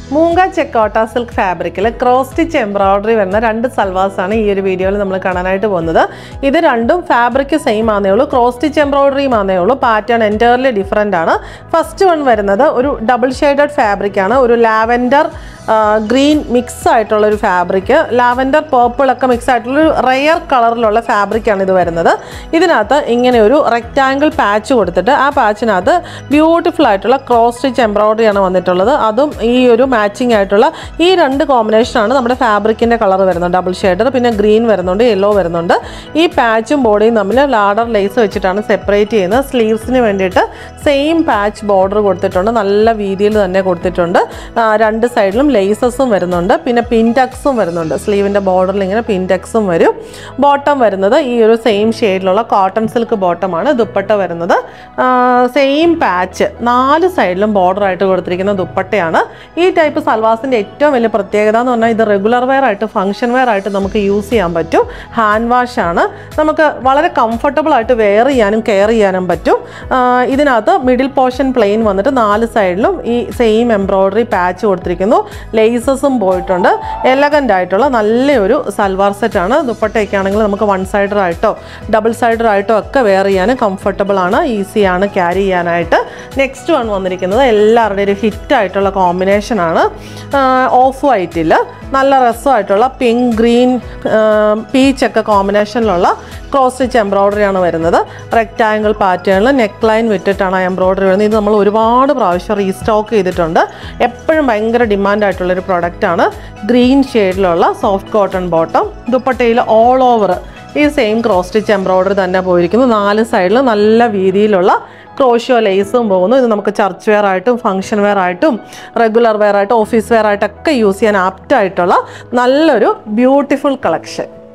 മൂങ്ക ചെക്കോട്ട സിൽക്ക് ഫാബ്രിക്കിൽ cross stitch embroidery വരുന്ന രണ്ട് സൽവാസാണ് ഈ ഒരു വീഡിയോയിൽ നമ്മൾ കാണാനായിട്ട് പോകുന്നത് ഇത് രണ്ടും ഫാബ്രിക് സെയിം ആണേ ഉള്ളൂ ക്രോസ് സ്റ്റിച്ച് എംബ്രോയിഡറിയും ആണേ ഉള്ളൂ പാറ്റേൺ എൻറ്റയർലി ഡിഫറെൻ്റ് ആണ് ഫസ്റ്റ് വൺ വരുന്നത് ഒരു ഡബിൾ ഷെയ്ഡഡ് ഫാബ്രിക് ആണ് ഒരു ലാവൻഡർ ഗ്രീൻ മിക്സ് ആയിട്ടുള്ള ഒരു ഫാബ്രിക് ലാവൻഡർ പേർപ്പിൾ ഒക്കെ മിക്സ് ആയിട്ടുള്ള ഒരു റയർ കളറിലുള്ള ഫാബ്രിക്കാണ് ഇത് വരുന്നത് ഇതിനകത്ത് ഇങ്ങനെ ഒരു റെക്റ്റാങ്കിൾ പാച്ച് കൊടുത്തിട്ട് ആ പാച്ചിനകത്ത് ബ്യൂട്ടിഫുൾ ആയിട്ടുള്ള ക്രോസ് സ്റ്റിച്ച് എംബ്രോയിഡറി ആണ് വന്നിട്ടുള്ളത് അതും ഈ ഒരു മാച്ചിങ് ആയിട്ടുള്ള ഈ രണ്ട് കോമ്പിനേഷനാണ് നമ്മുടെ ഫാബ്രിക്കിൻ്റെ കളർ വരുന്നത് ഡബിൾ ഷെയ്ഡർ പിന്നെ ഗ്രീൻ വരുന്നുണ്ട് യെല്ലോ വരുന്നുണ്ട് ഈ പാച്ചും ബോഡിയും തമ്മിൽ ലാഡർ ലേസ് വെച്ചിട്ടാണ് സെപ്പറേറ്റ് ചെയ്യുന്നത് സ്ലീവ്സിന് വേണ്ടിയിട്ട് സെയിം പാച്ച് ബോർഡർ കൊടുത്തിട്ടുണ്ട് നല്ല വീതിയിൽ തന്നെ കൊടുത്തിട്ടുണ്ട് ആ, രണ്ട് സൈഡിലും ലേസസും വരുന്നുണ്ട് പിന്നെ പിൻടക്സും വരുന്നുണ്ട് സ്ലീവിൻ്റെ ബോർഡറിൽ ഇങ്ങനെ പിൻടക്സും വരും ബോട്ടം വരുന്നത് ഈ ഒരു സെയിം ഷെയ്ഡിലുള്ള കോട്ടൺ സിൽക്ക് ബോട്ടമാണ് ദുപ്പട്ട വരുന്നത് സെയിം പാച്ച് നാല് സൈഡിലും ബോർഡർ ആയിട്ട് കൊടുത്തിരിക്കുന്ന ദുപ്പട്ടയാണ് ഈ ടൈപ്പ് സൽവാസിൻ്റെ ഏറ്റവും വലിയ പ്രത്യേകത എന്ന് പറഞ്ഞാൽ ഇത് റെഗുലർ വെയർ ആയിട്ട് ഫംഗ്ഷൻ വെയർ ആയിട്ട് നമുക്ക് യൂസ് ചെയ്യാൻ പറ്റും ഹാൻഡ് വാഷ് ആണ് നമുക്ക് വളരെ കംഫർട്ടബിൾ ആയിട്ട് വെയർ ചെയ്യാനും കെയർ ചെയ്യാനും പറ്റും ആ, ഇതിനകത്ത് മിഡിൽ പോർഷൻ പ്ലെയിൻ വന്നിട്ട് നാല് സൈഡിലും ഈ സെയിം എംബ്രോയ്ഡറി പാച്ച് കൊടുത്തിരിക്കുന്നു ലേസസും പോയിട്ടുണ്ട് എലഗൻ്റ് ആയിട്ടുള്ള നല്ലൊരു സൽവാർ സെറ്റാണ് ദുപ്പട്ടയൊക്കെ ആണെങ്കിൽ നമുക്ക് വൺ സൈഡർ ആയിട്ടോ ഡബിൾ സൈഡർ ആയിട്ടോ ഒക്കെ വെയർ ചെയ്യാൻ കംഫർട്ടബിൾ ആണ് ഈസിയാണ് ക്യാരി ചെയ്യാനായിട്ട് നെക്സ്റ്റ് വൺ വന്നിരിക്കുന്നത് എല്ലാവരുടെയും ഒരു ഹിറ്റ് ആയിട്ടുള്ള കോമ്പിനേഷൻ ആണ് ഓഫ് വൈറ്റിൽ നല്ല രസമായിട്ടുള്ള പിങ്ക് ഗ്രീൻ പീച്ച് ഒക്കെ കോമ്പിനേഷനിലുള്ള ക്രോസ് സ്റ്റിച്ച് എംബ്രോയ്ഡറി ആണ് വരുന്നത് റെക്റ്റാങ്കിൾ പാറ്റേണിൽ നെക്ക് ലൈൻ വിട്ടിട്ടാണ് എംബ്രോയ്ഡറി വരുന്നത് ഇത് നമ്മൾ ഒരുപാട് പ്രാവശ്യം റീസ്റ്റോക്ക് ചെയ്തിട്ടുണ്ട് എപ്പോഴും ഭയങ്കര ഡിമാൻഡ് ആയിട്ടുള്ളൊരു പ്രൊഡക്റ്റാണ് ഗ്രീൻ ഷെയ്ഡിലുള്ള സോഫ്റ്റ് കോട്ടൺ ബോട്ടം ദുപ്പട്ടയിൽ ഓൾ ഓവർ ഈ സെയിം ക്രോസ് സ്റ്റിച്ച് എംബ്രോയ്ഡറി തന്നെ പോയിരിക്കുന്നു നാല് സൈഡിൽ നല്ല വീതിയിലുള്ള ക്രോഷ്യോ ലേസും പോകുന്നു ഇത് നമുക്ക് ചർച്ച് വെയർ ആയിട്ടും ഫംഗ്ഷൻ വെയർ ആയിട്ടും റെഗുലർ വെയർ ആയിട്ടും ഓഫീസ് വെയർ ആയിട്ടൊക്കെ യൂസ് ചെയ്യാൻ ആപ്റ്റ് ആയിട്ടുള്ള നല്ലൊരു ബ്യൂട്ടിഫുൾ കളക്ഷൻ